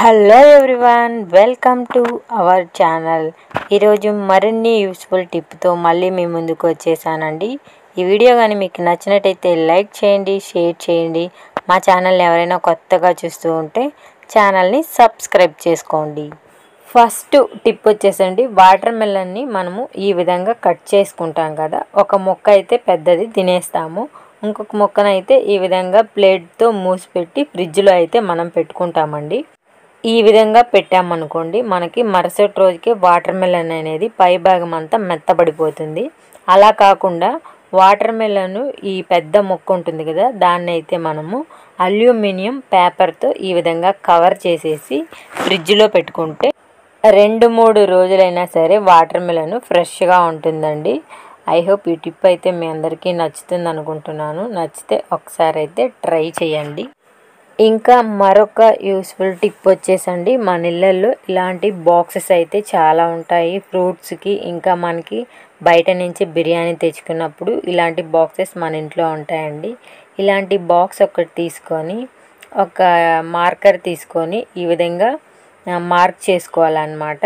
hello everyone welcome to our channel ఈరోజు మరిన్ని useful టిప్తో మళ్ళీ మీ ముందుకు వచ్చేసానండి ఈ వీడియో కానీ మీకు నచ్చినట్టయితే లైక్ చేయండి షేర్ చేయండి మా ఛానల్ని ఎవరైనా కొత్తగా చూస్తూ ఉంటే ఛానల్ని సబ్స్క్రైబ్ చేసుకోండి ఫస్ట్ టిప్ వచ్చేసండి వాటర్ మెలన్ని మనము ఈ విధంగా కట్ చేసుకుంటాం కదా ఒక మొక్క అయితే పెద్దది తినేస్తాము ఇంకొక మొక్కనైతే ఈ విధంగా ప్లేట్తో మూసిపెట్టి ఫ్రిడ్జ్లో అయితే మనం పెట్టుకుంటామండి ఈ విధంగా పెట్టామనుకోండి మనకి మరుసటి రోజుకి వాటర్ మెలన్ అనేది పై భాగం అంతా మెత్తబడిపోతుంది అలా కాకుండా వాటర్ మెలన్ ఈ పెద్ద మొక్క ఉంటుంది కదా దాన్ని అయితే మనము అల్యూమినియం పేపర్తో ఈ విధంగా కవర్ చేసేసి ఫ్రిడ్జ్లో పెట్టుకుంటే రెండు మూడు రోజులైనా సరే వాటర్ మెలన్ ఫ్రెష్గా ఉంటుందండి ఐ హోప్ ఈ టిప్ అయితే మీ అందరికీ నచ్చుతుంది అనుకుంటున్నాను నచ్చితే ఒకసారి అయితే ట్రై చేయండి ఇంకా మరొక యూస్ఫుల్ టిప్ వచ్చేసండి మన ఇళ్ళల్లో ఇలాంటి బాక్సెస్ అయితే చాలా ఉంటాయి ఫ్రూట్స్కి ఇంకా మనకి బయట నుంచి బిర్యానీ తెచ్చుకున్నప్పుడు ఇలాంటి బాక్సెస్ మన ఇంట్లో ఉంటాయండి ఇలాంటి బాక్స్ ఒకటి తీసుకొని ఒక మార్కర్ తీసుకొని ఈ విధంగా మార్క్ చేసుకోవాలన్నమాట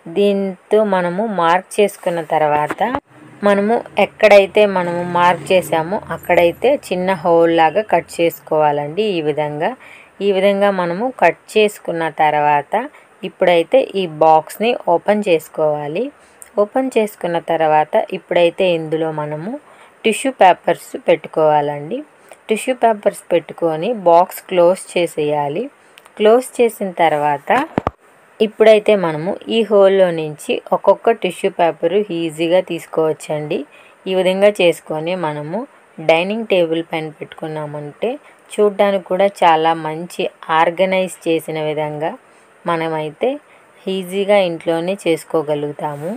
దీంతో మనము మార్క్ చేసుకున్న తర్వాత మనము ఎక్కడైతే మనము మార్క్ చేసామో అక్కడైతే చిన్న హోల్ లాగా కట్ చేసుకోవాలండి ఈ విధంగా ఈ విధంగా మనము కట్ చేసుకున్న తర్వాత ఇప్పుడైతే ఈ బాక్స్ని ఓపెన్ చేసుకోవాలి ఓపెన్ చేసుకున్న తర్వాత ఇప్పుడైతే ఇందులో మనము టిష్యూ పేపర్స్ పెట్టుకోవాలండి టిష్యూ పేపర్స్ పెట్టుకొని బాక్స్ క్లోజ్ చేసేయాలి క్లోజ్ చేసిన తర్వాత ఇప్పుడైతే మనము ఈ హోల్లో నుంచి ఒక్కొక్క టిష్యూ పేపరు ఈజీగా తీసుకోవచ్చండి ఈ విధంగా చేసుకొని మనము డైనింగ్ టేబుల్ పైన పెట్టుకున్నామంటే చూడ్డానికి కూడా చాలా మంచి ఆర్గనైజ్ చేసిన విధంగా మనమైతే ఈజీగా ఇంట్లోనే చేసుకోగలుగుతాము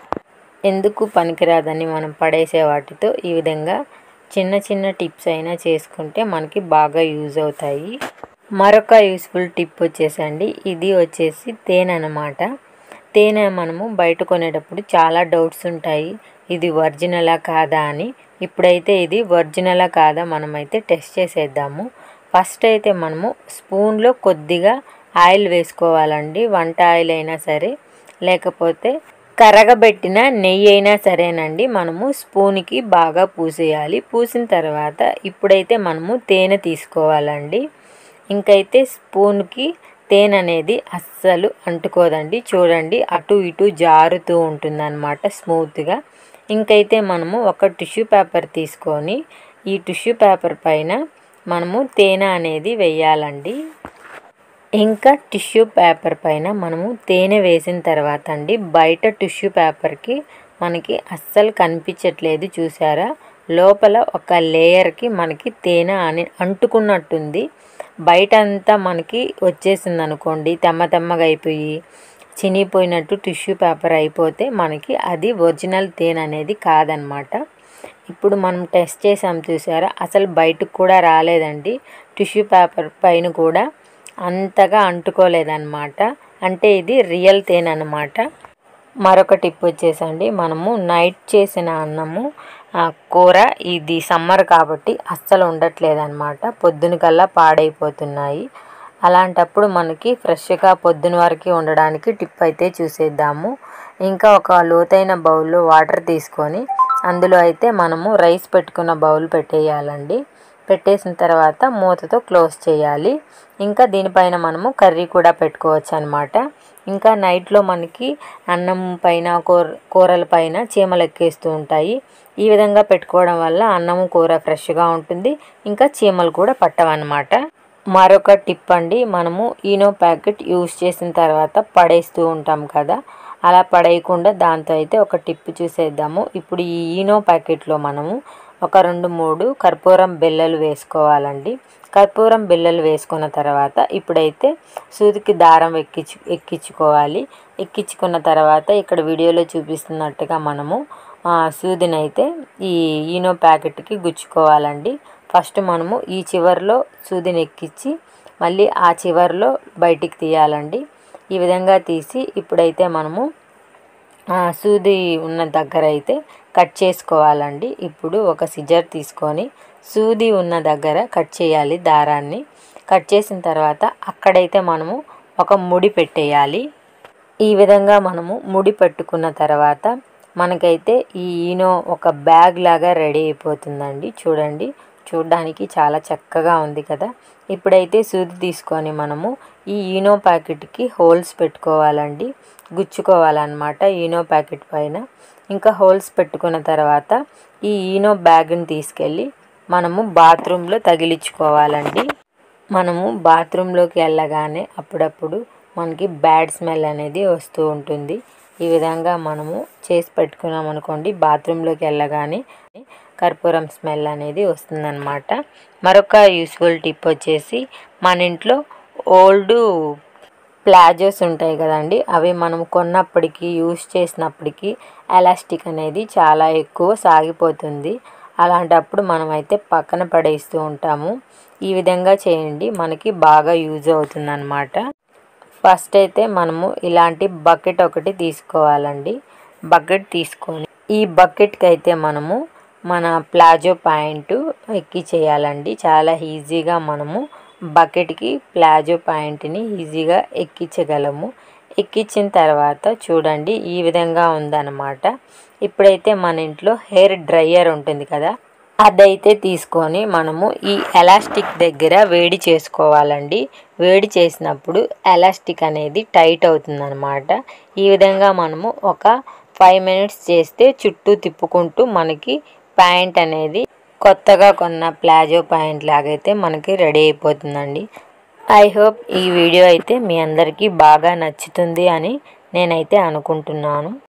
ఎందుకు పనికిరాదని మనం పడేసే వాటితో ఈ విధంగా చిన్న చిన్న టిప్స్ అయినా చేసుకుంటే మనకి బాగా యూజ్ అవుతాయి మరొక యూస్ఫుల్ టిప్ వచ్చేసండి ఇది వచ్చేసి తేనె అనమాట తేనె మనము బయట కొనేటప్పుడు చాలా డౌట్స్ ఉంటాయి ఇది ఒరిజినలా కాదా అని ఇప్పుడైతే ఇది ఒరిజినలా కాదా మనమైతే టెస్ట్ చేసేద్దాము ఫస్ట్ అయితే మనము స్పూన్లో కొద్దిగా ఆయిల్ వేసుకోవాలండి వంట ఆయిల్ అయినా సరే లేకపోతే కరగబెట్టిన నెయ్యి అయినా సరేనండి మనము స్పూన్కి బాగా పూసేయాలి పూసిన తర్వాత ఇప్పుడైతే మనము తేనె తీసుకోవాలండి ఇంకైతే స్పూన్కి తేనె అనేది అస్సలు అంటుకోదండి చూడండి అటు ఇటు జారుతూ ఉంటుందన్నమాట స్మూత్గా ఇంకైతే మనము ఒక టిష్యూ పేపర్ తీసుకొని ఈ టిష్యూ పేపర్ పైన మనము తేనె అనేది వేయాలండి ఇంకా టిష్యూ పేపర్ పైన మనము తేనె వేసిన తర్వాత అండి బయట టిష్యూ పేపర్కి మనకి అస్సలు కనిపించట్లేదు చూసారా లోపల ఒక లేయర్కి మనకి తేనె అని అంటుకున్నట్టుంది బయట అంతా మనకి వచ్చేసింది అనుకోండి తెమ్మ తెమ్మగా అయిపోయి చినిగిపోయినట్టు టిష్యూ పేపర్ అయిపోతే మనకి అది ఒరిజినల్ తేనె అనేది కాదనమాట ఇప్పుడు మనం టెస్ట్ చేసాం చూసారా అసలు బయటకు కూడా రాలేదండి టిష్యూ పేపర్ పైన కూడా అంతగా అంటుకోలేదన్నమాట అంటే ఇది రియల్ తేనె అనమాట మరొక టిప్ వచ్చేసండి మనము నైట్ చేసిన అన్నము కూర ఇది సమ్మర్ కాబట్టి అస్సలు ఉండట్లేదన్నమాట పొద్దున కల్లా పాడైపోతున్నాయి అలాంటప్పుడు మనకి ఫ్రెష్గా పొద్దున వరకు ఉండడానికి టిప్ అయితే చూసేద్దాము ఇంకా ఒక లోతైన బౌల్లో వాటర్ తీసుకొని అందులో అయితే మనము రైస్ పెట్టుకున్న బౌల్ పెట్టేయాలండి పెట్టేసిన తర్వాత మూతతో క్లోజ్ చేయాలి ఇంకా దీనిపైన మనము కర్రీ కూడా పెట్టుకోవచ్చు అనమాట ఇంకా నైట్లో మనకి అన్నం పైన కూర కూరల పైన చీమలు ఎక్కేస్తూ ఉంటాయి ఈ విధంగా పెట్టుకోవడం వల్ల అన్నము కూర ఫ్రెష్గా ఉంటుంది ఇంకా చీమలు కూడా పట్టవన్నమాట మరొక టిప్ అండి మనము ఈనో ప్యాకెట్ యూజ్ చేసిన తర్వాత పడేస్తూ ఉంటాం కదా అలా పడేయకుండా దాంతో అయితే ఒక టిప్ చూసేద్దాము ఇప్పుడు ఈ ఈనో ప్యాకెట్లో మనము ఒక రెండు మూడు కర్పూరం బిళ్ళలు వేసుకోవాలండి కర్పూరం బిళ్ళలు వేసుకున్న తర్వాత ఇప్పుడైతే సూదికి దారం ఎక్కించు ఎక్కించుకోవాలి ఎక్కించుకున్న తర్వాత ఇక్కడ వీడియోలో చూపిస్తున్నట్టుగా మనము సూదిని అయితే ఈ ఈనో ప్యాకెట్కి గుచ్చుకోవాలండి ఫస్ట్ మనము ఈ చివరిలో సూదిని ఎక్కించి మళ్ళీ ఆ చివరిలో బయటికి తీయాలండి ఈ విధంగా తీసి ఇప్పుడైతే మనము సూది ఉన్న దగ్గర అయితే కట్ చేసుకోవాలండి ఇప్పుడు ఒక సిజర్ తీసుకొని సూది ఉన్న దగ్గర కట్ చేయాలి దారాన్ని కట్ చేసిన తర్వాత అక్కడైతే మనము ఒక ముడి పెట్టేయాలి ఈ విధంగా మనము ముడి పట్టుకున్న తర్వాత మనకైతే ఈ ఈనో ఒక బ్యాగ్ లాగా రెడీ అయిపోతుందండి చూడండి చూడడానికి చాలా చక్కగా ఉంది కదా ఇప్పుడైతే సూది తీసుకొని మనము ఈ ఈనో ప్యాకెట్కి హోల్స్ పెట్టుకోవాలండి గుచ్చుకోవాలన్నమాట ఈనో ప్యాకెట్ పైన ఇంకా హోల్స్ పెట్టుకున్న తర్వాత ఈ ఈనో బ్యాగ్ని తీసుకెళ్ళి మనము బాత్రూంలో తగిలించుకోవాలండి మనము బాత్రూంలోకి వెళ్ళగానే అప్పుడప్పుడు మనకి బ్యాడ్ స్మెల్ అనేది వస్తూ ఉంటుంది ఈ విధంగా మనము చేసి పెట్టుకున్నాం అనుకోండి బాత్రూంలోకి వెళ్ళగానే కర్పూరం స్మెల్ అనేది వస్తుందన్నమాట మరొక యూస్ఫుల్ టిప్ వచ్చేసి మన ఇంట్లో ఓల్డ్ ప్లాజోస్ ఉంటాయి కదండి అవి మనం కొన్నప్పటికీ యూస్ చేసినప్పటికీ ఎలాస్టిక్ అనేది చాలా ఎక్కువ సాగిపోతుంది అలాంటప్పుడు మనమైతే పక్కన పడేస్తూ ఉంటాము ఈ విధంగా చేయండి మనకి బాగా యూజ్ అవుతుందన్నమాట ఫస్ట్ అయితే మనము ఇలాంటి బకెట్ ఒకటి తీసుకోవాలండి బకెట్ తీసుకొని ఈ బకెట్కి అయితే మనము మన ప్లాజో ప్యాంటు ఎక్కి చేయాలండి చాలా ఈజీగా మనము బకెట్కి ప్లాజో ప్యాంట్ని ఈజీగా ఎక్కించగలము ఎక్కించిన తర్వాత చూడండి ఈ విధంగా ఉందన్నమాట ఇప్పుడైతే మన ఇంట్లో హెయిర్ డ్రయ్యర్ ఉంటుంది కదా అదైతే తీసుకొని మనము ఈ ఎలాస్టిక్ దగ్గర వేడి చేసుకోవాలండి వేడి చేసినప్పుడు ఎలాస్టిక్ అనేది టైట్ అవుతుందన్నమాట ఈ విధంగా మనము ఒక ఫైవ్ మినిట్స్ చేస్తే చుట్టూ తిప్పుకుంటూ మనకి ప్యాంట్ అనేది కొత్తగా కొన్న ప్లాజో ప్యాంట్ లాగైతే మనకి రెడీ అయిపోతుందండి ఐ హోప్ ఈ వీడియో అయితే మీ అందరికీ బాగా నచ్చుతుంది అని నేనైతే అనుకుంటున్నాను